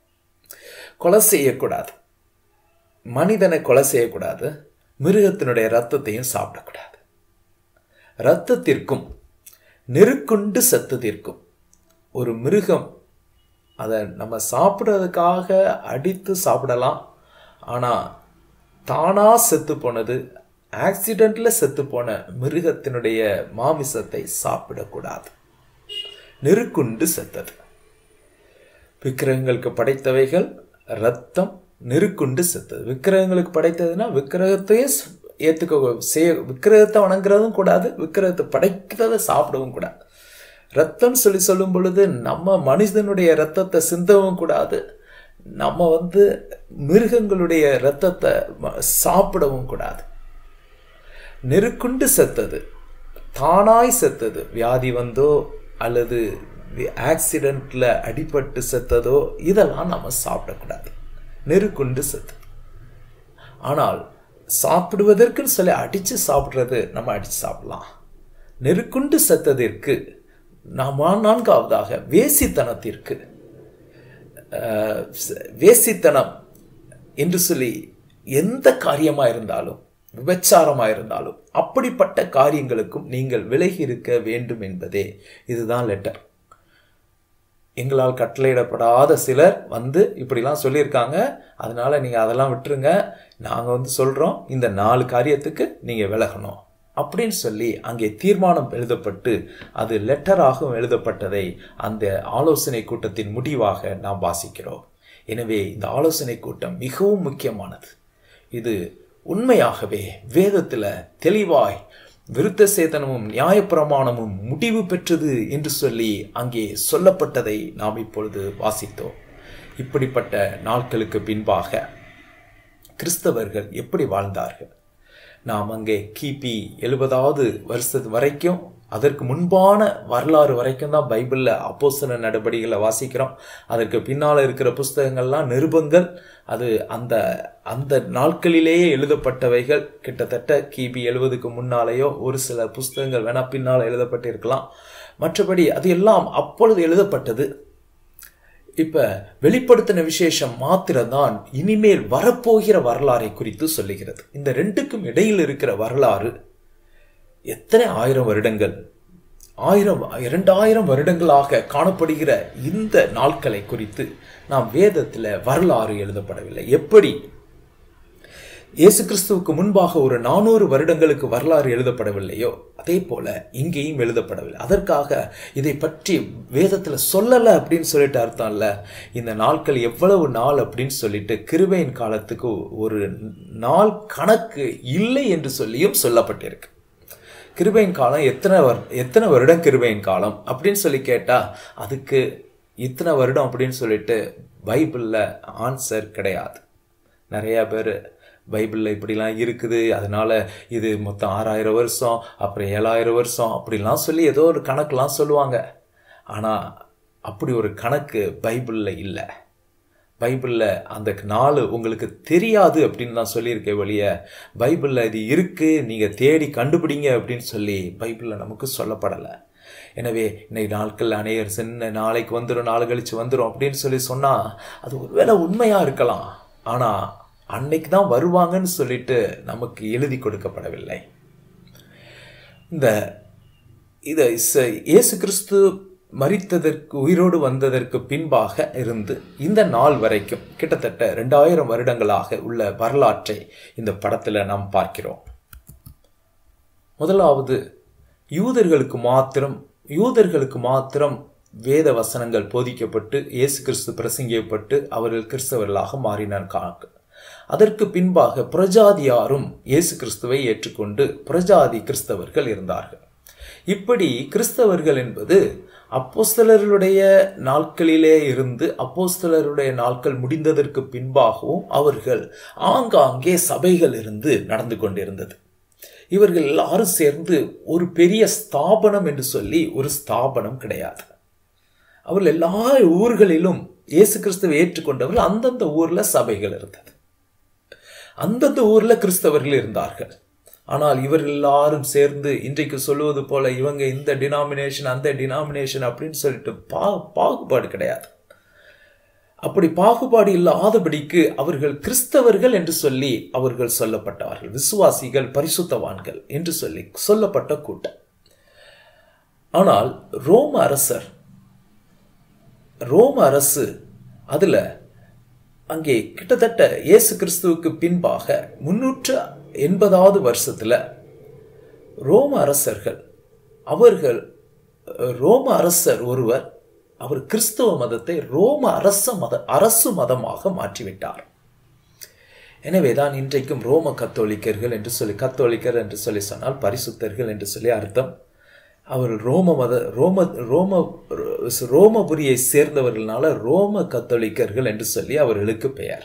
கொலை செய்யக்கூடாது மனிதனை கொலை செய்யக்கூடாது மிருகத்தினுடைய ரத்தத்தையும் சாப்பிடக்கூடாது இரத்தத்திற்கும் நெருக்குண்டு சத்தத்திற்கும் ஒரு மிருகம் அதை நம்ம சாப்பிட்றதுக்காக அடித்து சாப்பிடலாம் ஆனால் தானாக செத்து போனது ஆக்சிடெண்ட்டில் செத்து போன மிருகத்தினுடைய மாமிசத்தை சாப்பிடக்கூடாது நெருக்குண்டு செத்தது விக்கிரகங்களுக்கு படைத்தவைகள் ரத்தம் நெருக்குண்டு செத்தது விக்கிரகங்களுக்கு படைத்ததுன்னா விக்கிரகத்தையே ஏற்றுக்க செய்ய விக்கிரகத்தை வணங்குறதும் கூடாது விக்கிரகத்தை படைக்கிறத சாப்பிடவும் கூடாது ரத்தம் சொல்லி சொல்லும் பொழுது நம்ம மனிதனுடைய ரத்தத்தை சிந்தவும் கூடாது நம்ம வந்து மிருகங்களுடைய ரத்தத்தை சாப்பிடவும் கூடாது நெருக்குண்டு செத்தது தானாய் செத்தது வியாதி வந்தோ அல்லது ஆக்சிடெண்ட்ல அடிபட்டு செத்ததோ இதெல்லாம் நம்ம சாப்பிடக்கூடாது நெருக்குண்டு செத்து ஆனால் சாப்பிடுவதற்குன்னு சொல்லி அடித்து சாப்பிட்றது நம்ம அடித்து சாப்பிடலாம் நெருக்குண்டு செத்ததற்கு நாம நான்காவதாக வேசித்தனத்திற்கு வேசித்தனம் என்று சொல்லி எந்த காரியமாக இருந்தாலும் விபச்சாரமாக இருந்தாலும் அப்படிப்பட்ட காரியங்களுக்கும் நீங்கள் விலகி இருக்க வேண்டும் என்பதே இதுதான் லெட்டர் எங்களால் கட்டளையிடப்படாத சிலர் வந்து இப்படிலாம் சொல்லியிருக்காங்க அதனால நீங்கள் அதெல்லாம் விட்டுருங்க நாங்கள் வந்து சொல்கிறோம் இந்த நாலு காரியத்துக்கு நீங்கள் விலகணும் அப்படின்னு சொல்லி அங்கே தீர்மானம் எழுதப்பட்டு அது லெட்டராகவும் எழுதப்பட்டதை அந்த ஆலோசனை கூட்டத்தின் முடிவாக நாம் வாசிக்கிறோம் எனவே இந்த ஆலோசனை கூட்டம் மிகவும் முக்கியமானது இது உண்மையாகவே வேதத்தில் தெளிவாய் விருத்த சேதனமும் நியாயப்பிரமாணமும் முடிவு பெற்றது என்று சொல்லி அங்கே சொல்லப்பட்டதை நாம் இப்பொழுது வாசித்தோம் இப்படிப்பட்ட நாட்களுக்கு பின்பாக கிறிஸ்தவர்கள் எப்படி வாழ்ந்தார்கள் நாம் அங்கே கிபி எழுபதாவது வருஷத்து வரைக்கும் அதற்கு முன்பான வரலாறு வரைக்கும் தான் பைபிளில் அப்போசன நடவடிக்கைகளை வாசிக்கிறோம் அதற்கு பின்னால் இருக்கிற புஸ்தகங்கள்லாம் நிருபங்கள் அது அந்த அந்த நாட்களிலேயே எழுதப்பட்டவைகள் கிட்டத்தட்ட கிபி எழுபதுக்கு முன்னாலேயோ ஒரு சில புஸ்தகங்கள் வேணா பின்னால் எழுதப்பட்டு இருக்கலாம் மற்றபடி அது எல்லாம் அப்பொழுது எழுதப்பட்டது இப்ப வெளிப்படுத்தின விசேஷம் மாத்திரம்தான் இனிமேல் வரப்போகிற வரலாறை குறித்து சொல்லுகிறது இந்த ரெண்டுக்கும் இடையில் இருக்கிற வரலாறு எத்தனை ஆயிரம் வருடங்கள் ஆயிரம் இரண்டாயிரம் வருடங்களாக காணப்படுகிற இந்த நாட்களை குறித்து நாம் வேதத்தில் வரலாறு எழுதப்படவில்லை எப்படி இயேசு கிறிஸ்துவுக்கு முன்பாக ஒரு நானூறு வருடங்களுக்கு வரலாறு எழுதப்படவில்லையோ அதே போல இங்கேயும் எழுதப்படவில்லை அதற்காக இதை பற்றி வேதத்தில் சொல்லலை அப்படின்னு சொல்லிட்டு அர்த்தம் இல்லை இந்த நாட்கள் எவ்வளவு நாள் அப்படின்னு சொல்லிட்டு கிருபையின் காலத்துக்கு ஒரு நாள் கணக்கு இல்லை என்று சொல்லியும் சொல்லப்பட்டிருக்கு கிருபையின் காலம் எத்தனை வர் எத்தனை வருடம் கிருபையின் காலம் அப்படின்னு சொல்லி கேட்டால் அதுக்கு இத்தனை வருடம் அப்படின்னு சொல்லிட்டு பைபிளில் ஆன்சர் கிடையாது நிறையா பேர் பைபிளில் இப்படிலாம் இருக்குது அதனால இது மொத்தம் ஆறாயிரம் வருஷம் அப்புறம் ஏழாயிரம் வருஷம் அப்படிலாம் சொல்லி ஏதோ ஒரு கணக்கெலாம் சொல்லுவாங்க ஆனால் அப்படி ஒரு கணக்கு பைபிளில் இல்லை பைபிளில் அந்த நாள் உங்களுக்கு தெரியாது அப்படின்னு நான் சொல்லியிருக்கேன் வழிய பைபிளில் இது இருக்குது நீங்கள் தேடி கண்டுபிடிங்க அப்படின்னு சொல்லி பைபிளில் நமக்கு சொல்லப்படலை எனவே இன்னைக்கு நாட்கள் அநேகர் சின்ன நாளைக்கு வந்துடும் நாள் கழிச்சு வந்துடும் அப்படின்னு சொல்லி சொன்னால் அது ஒருவேளை உண்மையாக இருக்கலாம் ஆனால் அன்னைக்கு தான் வருவாங்கன்னு சொல்லிட்டு நமக்கு எழுதி கொடுக்கப்படவில்லை இந்த இதை இயேசு கிறிஸ்து மரித்ததற்கு உயிரோடு வந்ததற்கு பின்பாக இருந்து இந்த நாள் வரைக்கும் கிட்டத்தட்ட ரெண்டாயிரம் வருடங்களாக உள்ள வரலாற்றை இந்த படத்தில் நாம் பார்க்கிறோம் முதலாவது யூதர்களுக்கு மாத்திரம் யூதர்களுக்கு மாத்திரம் வேத வசனங்கள் போதிக்கப்பட்டு இயேசு கிறிஸ்து பிரசங்கிக்கப்பட்டு அவர்கள் கிறிஸ்தவர்களாக மாறினார் கணக்கு அதற்கு பின்பாக பிரஜாதியாரும் இயேசு கிறிஸ்துவை ஏற்றுக்கொண்டு பிரஜாதி கிறிஸ்தவர்கள் இருந்தார்கள் இப்படி கிறிஸ்தவர்கள் என்பது அப்போஸ்தலர்களுடைய நாட்களிலே இருந்து அப்போஸ்தலருடைய நாட்கள் முடிந்ததற்கு பின்பாகவும் அவர்கள் ஆங்காங்கே சபைகள் இருந்து நடந்து கொண்டிருந்தது இவர்கள் எல்லாரும் சேர்ந்து ஒரு பெரிய ஸ்தாபனம் என்று சொல்லி ஒரு ஸ்தாபனம் கிடையாது அவர்கள் எல்லா ஊர்களிலும் இயேசு கிறிஸ்துவை ஏற்றுக்கொண்டவர்கள் அந்தந்த ஊர்ல சபைகள் இருந்தது அந்தந்த ஊர்ல கிறிஸ்தவர்கள் இருந்தார்கள் ஆனால் இவர்கள் எல்லாரும் சேர்ந்து இன்றைக்கு சொல்லுவது போல இவங்க இந்த டினாமினேஷன் அந்த டினாமினேஷன் அப்படின்னு சொல்லிட்டு பா பாகுபாடு கிடையாது அப்படி பாகுபாடு இல்லாதபடிக்கு அவர்கள் கிறிஸ்தவர்கள் என்று சொல்லி அவர்கள் சொல்லப்பட்டார்கள் விசுவாசிகள் பரிசுத்தவான்கள் என்று சொல்லி சொல்லப்பட்ட கூட்டம் ஆனால் ரோம அரசர் ரோம அரசு அதுல அங்கே கிட்டத்தட்ட இயேசு கிறிஸ்துவுக்கு பின்பாக முன்னூற்று எண்பதாவது வருஷத்துல ரோம அரசர்கள் அவர்கள் ரோம அரசர் ஒருவர் அவர் கிறிஸ்தவ மதத்தை ரோம அரச மத அரசு மதமாக மாற்றிவிட்டார் எனவேதான் இன்றைக்கும் ரோம கத்தோலிக்கர்கள் என்று சொல்லி கத்தோலிக்கர் என்று சொல்லி சொன்னால் பரிசுத்தர்கள் என்று சொல்லி அர்த்தம் அவர்கள் ரோம மத ரோம ரோம ரோமபுரியை சேர்ந்தவர்களால ரோம கத்தோலிக்கர்கள் என்று சொல்லி அவர்களுக்கு பெயர்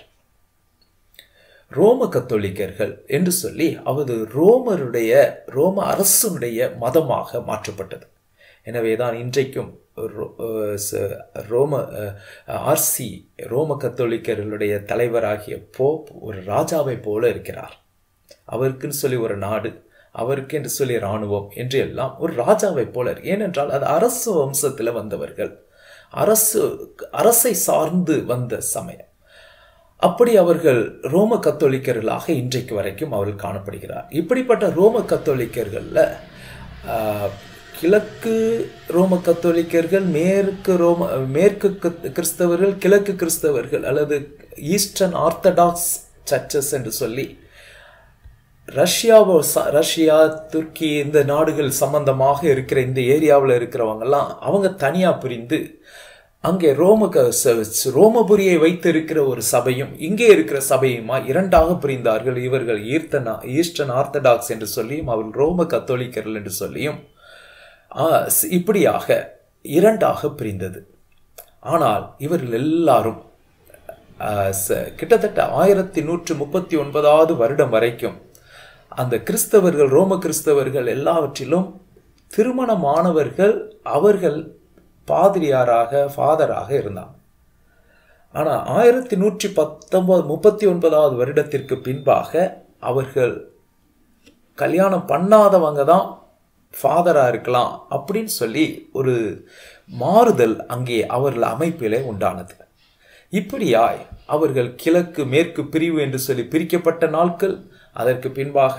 ரோம கத்தோலிக்கர்கள் என்று சொல்லி அவது ரோமருடைய ரோம அரசனுடைய மதமாக மாற்றப்பட்டது எனவேதான் இன்றைக்கும் ரோம ஆர்சி ரோம கத்தோலிக்கர்களுடைய தலைவராகிய போப் ஒரு ராஜாவை போல இருக்கிறார் அவருக்குன்னு சொல்லி ஒரு நாடு அவருக்கு என்று சொல்லி இராணுவம் என்று எல்லாம் ஒரு ராஜாவை போல ஏனென்றால் அது அரசு வம்சத்தில் வந்தவர்கள் அரசு அரசை சார்ந்து வந்த சமயம் அப்படி அவர்கள் ரோம கத்தோலிக்கர்களாக இன்றைக்கு வரைக்கும் அவர்கள் காணப்படுகிறார் இப்படிப்பட்ட ரோம கத்தோலிக்கர்களில் கிழக்கு ரோம கத்தோலிக்கர்கள் மேற்கு ரோம மேற்கு கிறிஸ்தவர்கள் கிழக்கு கிறிஸ்தவர்கள் அல்லது ஈஸ்டர்ன் ஆர்த்தடாக்ஸ் சர்ச்சஸ் என்று சொல்லி ரஷ்யாவோ ரஷ்யா துர்க்கி இந்த நாடுகள் சம்பந்தமாக இருக்கிற இந்த ஏரியாவில் இருக்கிறவங்கெல்லாம் அவங்க தனியாக பிரிந்து அங்கே ரோம ரோமபுரியை வைத்து இருக்கிற ஒரு சபையும் இங்கே இருக்கிற சபையுமா இரண்டாக பிரிந்தார்கள் இவர்கள் ஈர்த்தனா ஈஸ்டர்ன் ஆர்த்தடாக்ஸ் என்று சொல்லியும் அவர்கள் ரோம கத்தோலிக்கர்கள் என்று சொல்லியும் இப்படியாக இரண்டாக பிரிந்தது ஆனால் இவர்கள் எல்லாரும் கிட்டத்தட்ட ஆயிரத்தி நூற்று முப்பத்தி ஒன்பதாவது வருடம் வரைக்கும் அந்த கிறிஸ்தவர்கள் ரோம கிறிஸ்தவர்கள் எல்லாவற்றிலும் திருமணமானவர்கள் அவர்கள் பாதிரியாராக ஃபாதராக இருந்தாங்க ஆனால் ஆயிரத்தி நூற்றி பத்தொன்பது முப்பத்தி ஒன்பதாவது வருடத்திற்கு பின்பாக அவர்கள் கல்யாணம் பண்ணாதவங்க தான் ஃபாதராக இருக்கலாம் அப்படின்னு சொல்லி ஒரு மாறுதல் அங்கே அவர்கள் அமைப்பிலே உண்டானது இப்படியாய் அவர்கள் கிழக்கு மேற்கு பிரிவு என்று சொல்லி பிரிக்கப்பட்ட நாட்கள் அதற்கு பின்பாக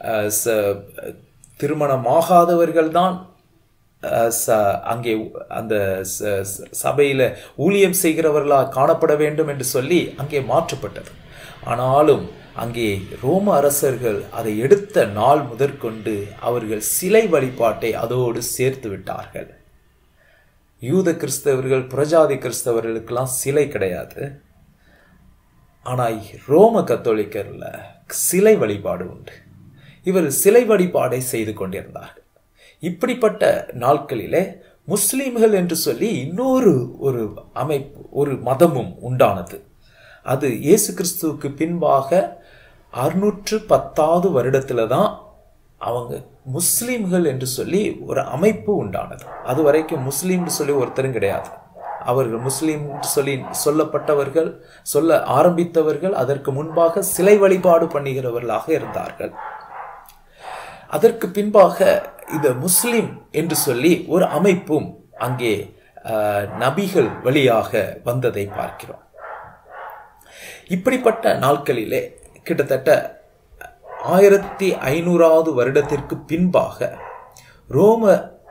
திருமணமாகாதவர்கள் தான் அங்கே அந்த சபையில் ஊழியம் செய்கிறவர்களாக காணப்பட வேண்டும் என்று சொல்லி அங்கே மாற்றப்பட்டது ஆனாலும் அங்கே ரோம அரசர்கள் அதை எடுத்த நாள் முதற்கொண்டு அவர்கள் சிலை வழிபாட்டை அதோடு சேர்த்து விட்டார்கள் யூத கிறிஸ்தவர்கள் புரஜாதி கிறிஸ்தவர்களுக்கெல்லாம் சிலை கிடையாது ஆனால் ரோம கத்தோலிக்கரில் சிலை வழிபாடு உண்டு இவர் சிலை வழிபாடை செய்து கொண்டிருந்தார்கள் இப்படிப்பட்ட நாட்களிலே முஸ்லீம்கள் என்று சொல்லி இன்னொரு ஒரு அமைப்பு ஒரு மதமும் உண்டானது அது இயேசு கிறிஸ்துவுக்கு பின்பாக அறுநூற்று பத்தாவது வருடத்துல தான் அவங்க முஸ்லீம்கள் என்று சொல்லி ஒரு அமைப்பு உண்டானது அது வரைக்கும் முஸ்லீம்னு சொல்லி ஒருத்தரும் கிடையாது அவர்கள் முஸ்லீம் சொல்லி சொல்லப்பட்டவர்கள் சொல்ல ஆரம்பித்தவர்கள் அதற்கு முன்பாக சிலை வழிபாடு பண்ணுகிறவர்களாக இருந்தார்கள் அதற்கு பின்பாக இந்த முஸ்லிம் என்று சொல்லி ஒரு அமைப்பும் அங்கே நபிகள் வழியாக வந்ததை பார்க்கிறோம் இப்படிப்பட்ட நாட்களிலே கிட்டத்தட்ட ஆயிரத்தி ஐநூறாவது வருடத்திற்கு பின்பாக ரோம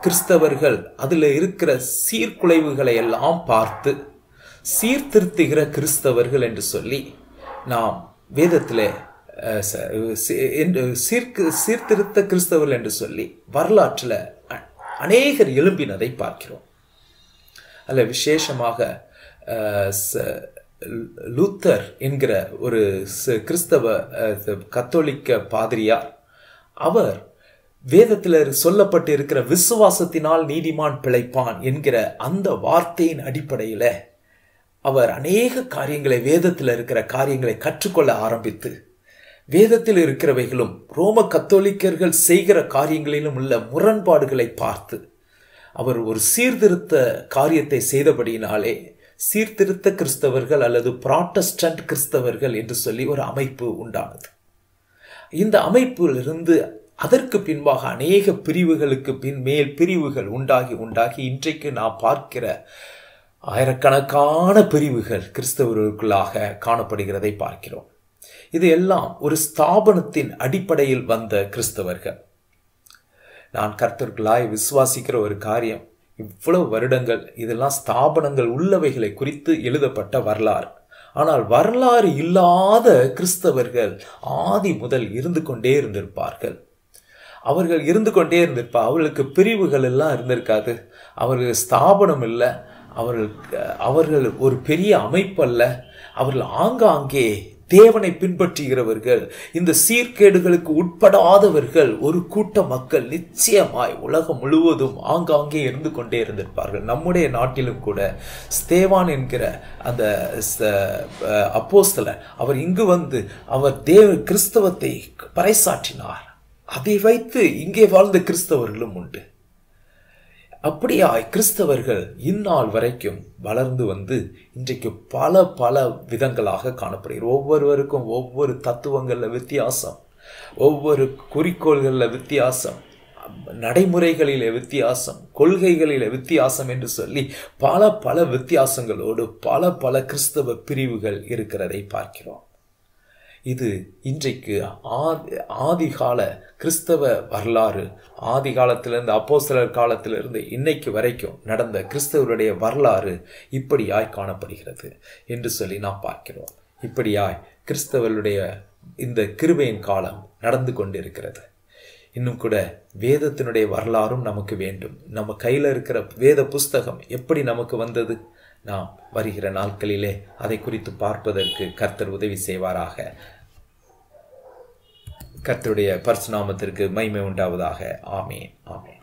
கிறிஸ்தவர்கள் அதில் இருக்கிற சீர்குலைவுகளை எல்லாம் பார்த்து சீர்திருத்துகிற கிறிஸ்தவர்கள் என்று சொல்லி நாம் வேதத்தில் அஹ், ச- சி- என்று சீர்க்கு சீர்திருத்த கிறிஸ்தவர்கள் என்று சொல்லி வரலாற்றில் அ- அநேகர் எழும்பினதை பார்க்கிறோம் அல்ல விசேஷமாக அஹ், ச- லூத்தர் என்கிற ஒரு ச- கிறிஸ்தவ அஹ், கத்தோலிக்க பாதிரியார் அவர் வேதத்தில் சொல்லப்பட்டு இருக்கிற விசுவாசத்தினால் நீதிமான் பிழைப்பான் என்கிற அந்த வார்த்தையின் அடிப்படையில் அவர் அநேக காரியங்களை வேதத்தில் இருக்கிற காரியங்களை கற்றுக்கொள்ள ஆரம்பித்து வேதத்தில் இருக்கிறவைகளும் ரோம கத்தோலிக்கர்கள் செய்கிற காரியங்களிலும் உள்ள முரண்பாடுகளை பார்த்து அவர் ஒரு சீர்திருத்த காரியத்தை செய்தபடியினாலே சீர்திருத்த கிறிஸ்தவர்கள் அல்லது புராட்டஸ்டன்ட் கிறிஸ்தவர்கள் என்று சொல்லி ஒரு அமைப்பு உண்டானது இந்த அமைப்பிலிருந்து அதற்கு பின்பாக அநேக பிரிவுகளுக்கு பின் மேல் பிரிவுகள் உண்டாகி உண்டாகி இன்றைக்கு நாம் பார்க்கிற ஆயிரக்கணக்கான பிரிவுகள் கிறிஸ்தவர்களுக்குள்ளாக காணப்படுகிறதை பார்க்கிறோம் இது எல்லாம் ஒரு ஸ்தாபனத்தின் அடிப்படையில் வந்த கிறிஸ்தவர்கள் நான் கர்த்தர்களாய் விசுவாசிக்கிற ஒரு காரியம் இவ்வளவு வருடங்கள் இதெல்லாம் ஸ்தாபனங்கள் உள்ளவைகளை குறித்து எழுதப்பட்ட வரலாறு ஆனால் வரலாறு இல்லாத கிறிஸ்தவர்கள் ஆதி முதல் இருந்து கொண்டே இருந்திருப்பார்கள் அவர்கள் இருந்து கொண்டே இருந்திருப்பா அவர்களுக்கு பிரிவுகள் எல்லாம் இருந்திருக்காது அவர்கள் ஸ்தாபனம் இல்லை அவர்கள் அவர்கள் ஒரு பெரிய அமைப்பு அல்ல அவர்கள் ஆங்காங்கே தேவனை பின்பற்றுகிறவர்கள் இந்த சீர்கேடுகளுக்கு உட்படாதவர்கள் ஒரு கூட்ட மக்கள் நிச்சயமாய் உலகம் முழுவதும் ஆங்காங்கே இருந்து கொண்டே இருந்திருப்பார்கள் நம்முடைய நாட்டிலும் கூட ஸ்தேவான் என்கிற அந்த அப்போஸ்தலர் அவர் இங்கு வந்து அவர் தேவ கிறிஸ்தவத்தை பறைசாற்றினார் அதை வைத்து இங்கே வாழ்ந்த கிறிஸ்தவர்களும் உண்டு அப்படியாய் கிறிஸ்தவர்கள் இந்நாள் வரைக்கும் வளர்ந்து வந்து இன்றைக்கு பல பல விதங்களாக காணப்படுகிறது ஒவ்வொருவருக்கும் ஒவ்வொரு தத்துவங்களில் வித்தியாசம் ஒவ்வொரு குறிக்கோள்களில் வித்தியாசம் நடைமுறைகளிலே வித்தியாசம் கொள்கைகளிலே வித்தியாசம் என்று சொல்லி பல பல வித்தியாசங்களோடு பல பல கிறிஸ்தவ பிரிவுகள் இருக்கிறதை பார்க்கிறோம் இது இன்றைக்கு ஆதி ஆதிகால கிறிஸ்தவ வரலாறு ஆதி காலத்திலிருந்து அப்போஸ்தலர் காலத்திலிருந்து இன்னைக்கு வரைக்கும் நடந்த கிறிஸ்தவருடைய வரலாறு இப்படியாய் காணப்படுகிறது என்று சொல்லி நாம் பார்க்கிறோம் இப்படியாய் கிறிஸ்தவருடைய இந்த கிருபையின் காலம் நடந்து கொண்டிருக்கிறது இன்னும் கூட வேதத்தினுடைய வரலாறும் நமக்கு வேண்டும் நம்ம கையில் இருக்கிற வேத புஸ்தகம் எப்படி நமக்கு வந்தது நாம் வருகிற நாட்களிலே அதை குறித்து பார்ப்பதற்கு கர்த்தர் உதவி செய்வாராக கர்த்தருடைய பரிசுநாமத்திற்கு மைமை உண்டாவதாக ஆமேன் ஆமேன்